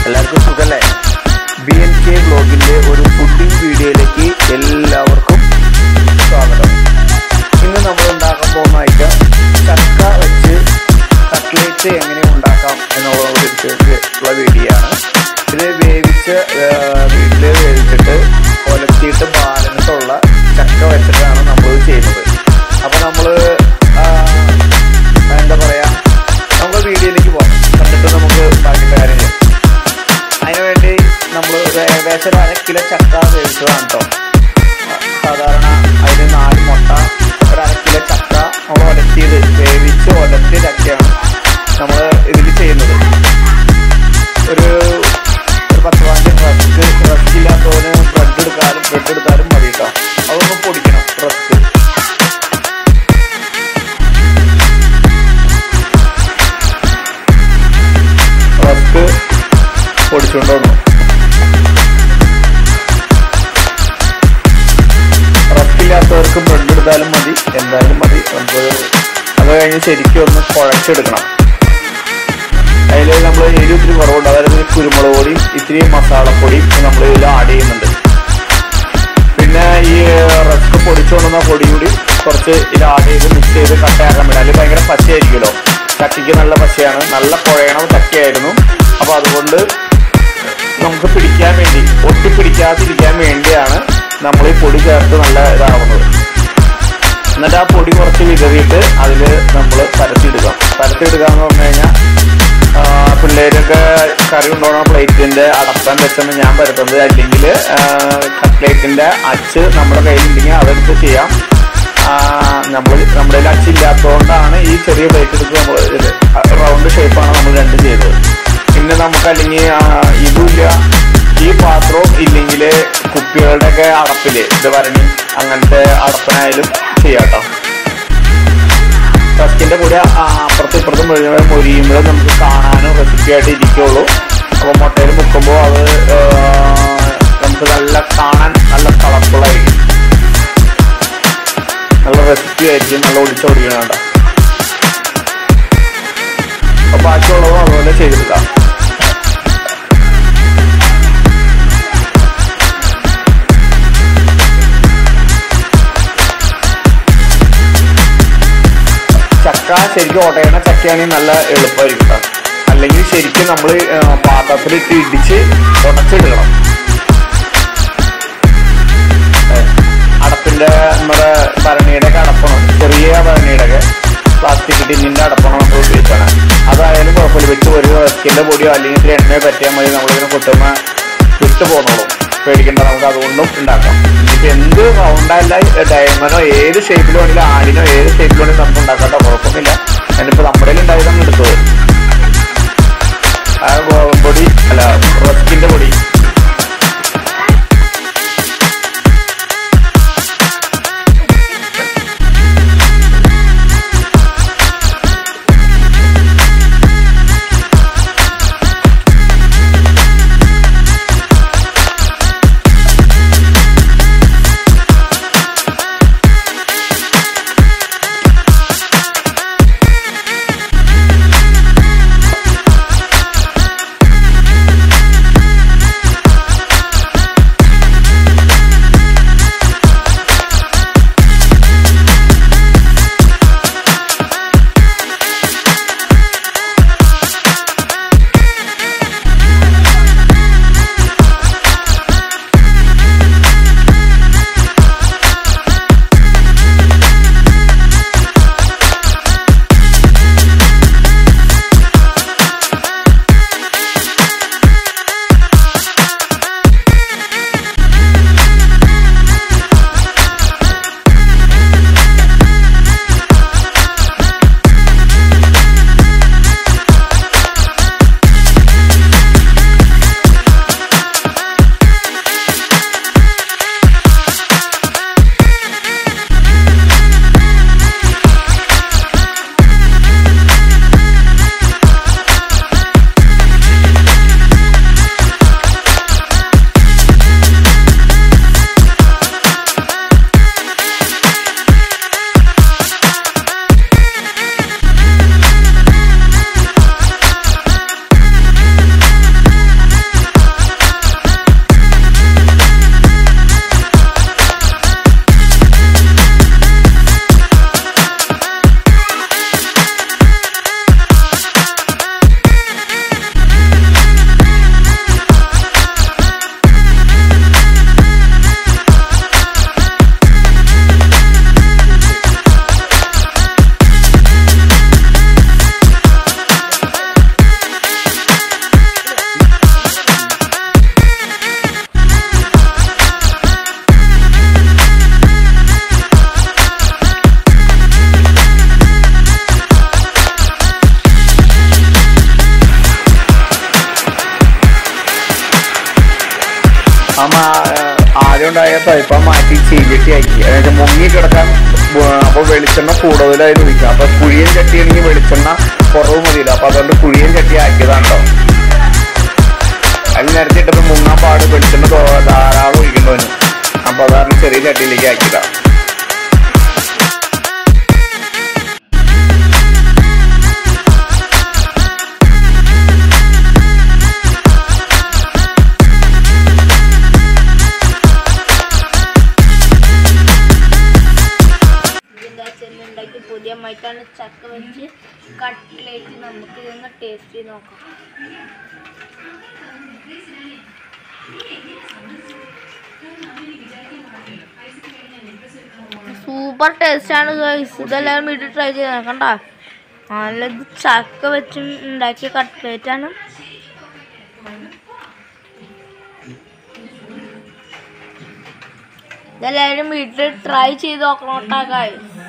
എല്ലാവർക്കും സുഖല്ലേ B N K ബ്ലോഗിന്റെ ഒരു ഫുഡിംഗ് വീഡിയോയിലേക്ക് എല്ലാവർക്കും സ്വാഗതം ഇന്ന് നമ്മൾ ഉണ്ടാക്കാൻ പോകുന്ന ഐറ്റം ചക്ക വെച്ച് കട്ട്ലേറ്റ് എങ്ങനെ ഉണ്ടാക്കാം എന്നുള്ള ഒരു ഉള്ള വീഡിയോ ആണ് ഇത് വേവിച്ച് വീട്ടിൽ വേവിച്ചിട്ട് ഒലത്തിയിട്ട് ബാലൻസ് ഉള്ള ചക്ക വെച്ചിട്ടാണ് നമ്മൾ ചെയ്യുന്നത് അപ്പൊ നമ്മൾ എന്താ പറയാ നമുക്ക് വീഡിയോയിലേക്ക് പോകാം കണ്ടിട്ട് നമുക്ക് ബാക്കിയുള്ള കാര്യം ചെയ്യാം അതിനുവേണ്ടി നമ്മൾ ഏകദേശം ഒരു അര കിലോ ചക്ക വേവിച്ചതാണ് കേട്ടോ സാധാരണ അതിന് നാല് മുട്ട ഒരു അര കിലോ ചക്ക നമ്മൾ ഒലത്തിയത് വേവിച്ച് ഒലത്തിയ ചക്കയാണ് നമ്മൾ ഇതിൽ ചെയ്യുന്നത് ഒരു ഒരു പത്ത് പതിനഞ്ച് റസ്ക് റസ്ക് ഇല്ലാത്തവന് ബ്രെഡ് എടുക്കാനും ബ്രെഡ് എടുത്താലും മതി കേട്ടോ അതൊന്ന് പൊടിക്കണം റസ്ക് റസ്ക് പൊടിച്ചുകൊണ്ട് വന്നു റസ്ക് ഇല്ലാത്തവർക്ക് ബ്രെഡ് എടുത്താലും മതി എന്തായാലും മതി നമുക്ക് അത് കഴിഞ്ഞ് ശരിക്കും ഒന്ന് കുഴച്ചെടുക്കണം അതിൽ നമ്മൾ എരിവ് ഇത്തിരി കുറവുണ്ട് അതായത് കുരുമുളക് പൊടിയും ഇത്തിരി മസാലപ്പൊടിയും നമ്മൾ ഇതിൽ ആഡ് ചെയ്യുന്നുണ്ട് പിന്നെ ഈ റസ്ക് പൊടിച്ചുകൊണ്ടുവന്ന പൊടി കൂടി കുറച്ച് ഇതിൽ ആഡ് ചെയ്ത് മിക്സ് ചെയ്ത് കട്ടയാക്കാൻ വേണ്ടി അതിൽ ഭയങ്കര പച്ചയായിരിക്കുമല്ലോ ചക്കയ്ക്ക് നല്ല പച്ചയാണ് നല്ല കുഴയണ ചക്കയായിരുന്നു അപ്പോൾ അതുകൊണ്ട് നമുക്ക് പിടിക്കാൻ വേണ്ടി ഒട്ടി പിടിക്കാതിരിക്കാൻ വേണ്ടിയാണ് നമ്മൾ ഈ പൊടി ചേർത്ത് നല്ല ഇതാവുന്നത് എന്നിട്ട് ആ പൊടി കുറച്ച് വിതറിയിട്ട് അതിൽ നമ്മൾ പരത്തിയിടുക പരത്തിയിടുക എന്ന് പറഞ്ഞു കഴിഞ്ഞാൽ പിള്ളേരൊക്കെ കറി കൊണ്ടുപോകുന്ന പ്ലേറ്റിന്റെ അടപ്പാൻ വെച്ചാണ് ഞാൻ പരത്തുന്നത് അല്ലെങ്കിൽ കട്ട്ലേറ്റിന്റെ അച്ച് നമ്മുടെ കയ്യിലുണ്ടെങ്കിൽ അതെടുത്ത് ചെയ്യാം നമ്മൾ നമ്മുടെ കയ്യിൽ അച്ചില്ലാത്തതുകൊണ്ടാണ് ഈ ചെറിയ പ്ലേറ്റ് എടുത്ത് നമ്മൾ ഇത് റൗണ്ട് ഷേപ്പാണ് നമ്മൾ രണ്ടും ചെയ്തത് പിന്നെ നമുക്ക് അല്ലെങ്കിൽ ഇതുമില്ല ഈ പാത്രവും ഇല്ലെങ്കിൽ കുപ്പികളുടെ ഒക്കെ അടപ്പില് ഇത് വരണി അങ്ങനത്തെ അടപ്പനായാലും ചെയ്യാം കേട്ടോ ചക്കിന്റെ കൂടെ അപ്പുറത്തും ഇപ്പുറത്തും മുഴുവൻ മൊരിയുമ്പോൾ നമുക്ക് കാണാനും റെസിപ്പി ആയിട്ട് ഇരിക്കുള്ളൂ അപ്പോൾ മുട്ടയിൽ മുക്കുമ്പോൾ അത് നമുക്ക് നല്ല കാണാൻ നല്ല കളർഫുൾ ആയിരിക്കും നല്ല റെസിപ്പി ആയിരിക്കും നല്ല ഒളിച്ചോടിക്കണം കേട്ടോ അപ്പോൾ ബാക്കിയുള്ളതും അതുപോലെ ചെയ്തെടുക്കാം ചക്ക ശരിക്കും ഓട്ടയണ ചക്കയാണെങ്കിൽ നല്ല എളുപ്പമായിരിക്കും കേട്ടോ അല്ലെങ്കിൽ ശരിക്കും നമ്മൾ പാത്രത്തിലിട്ട് ഇടിച്ച് ഉടച്ചിടണം അടപ്പിന്റെ നമ്മുടെ ഭരണിയുടെ ഒക്കെ അടപ്പണം ചെറിയ ഭരണിയുടെ ഒക്കെ പ്ലാസ്റ്റിക് ടിന്നിന്റെ അടപ്പണം നമ്മൾ ഉപയോഗിച്ചാണ് അതായാലും കുഴപ്പമില്ല വിട്ട് ഒരു റസ്കിന്റെ പൊടിയോ അല്ലെങ്കിൽ എണ്ണയോ പറ്റിയാൽ മതി നമ്മളിങ്ങനെ കുത്തുമ്പ വിട്ടു പോന്നോളും പേടിക്കേണ്ട നമുക്ക് അതുകൊണ്ടും ഉണ്ടാക്കാം ഇപ്പൊ എന്ത് റൗണ്ടല്ല ഡയമണ്ടോ ഏത് ഷേപ്പിൽ വേണമെങ്കിലും ആടിനോ ഏത് ഷേപ്പിൽ വേണമെങ്കിലും നമുക്ക് ഉണ്ടാക്കാട്ടോ കുഴപ്പമൊന്നുമില്ല അതിനിപ്പോ നമ്മുടെ ഉണ്ടായതാണ് എടുത്തത് ആ പൊടി അല്ല റസ്കിന്റെ പൊടി ആ മാ- ആദ്യം ഉണ്ടായ പൈപ്പ മാറ്റി ചീഞ്ചട്ടി ആക്കി അതായത് മുങ്ങി കിടക്കാൻ അപ്പോൾ വെളിച്ചെണ്ണ കൂടുതലായിട്ട് ഒഴിക്കുക അപ്പൊ കുഴിയൻ ചട്ടിയാണെങ്കിൽ വെളിച്ചെണ്ണ കുറവ് മതിയില്ല അപ്പൊ അതുകൊണ്ട് കുഴിയൻ ചട്ടി ആക്കിയതാണ് കേട്ടോ അതിൽ നിരത്തിയിട്ടപ്പോൾ മുങ്ങാൻ പാട് വെളിച്ചെണ്ണ തോ- ധാരാളം ഒഴിക്കണ്ടവന് അപ്പൊ അതാണ് ചെറിയ ചട്ടിയിലേക്ക് ആക്കിയതാ ഇതിൻ്റെ ചെന്നുണ്ടാക്കി പുതിയ മൈറ്റാണ് ചക്ക വെച്ച് കട്ട്ലേറ്റ് നമുക്ക് ഇതൊന്ന് ടേസ്റ്റ് ചെയ്ത് നോക്കാം സൂപ്പർ ടേസ്റ്റാണ് ഗൈസ് ഇതെല്ലാവരും വീട്ടിൽ ട്രൈ ചെയ്ത് നോക്കണ്ട നല്ലത് ചക്ക വെച്ച് ഉണ്ടാക്കിയ കട്ട്ലേറ്റ് ആണ് ഇതെല്ലാവരും വീട്ടിൽ ട്രൈ ചെയ്ത് നോക്കണം കേട്ടോ ഗൈസ്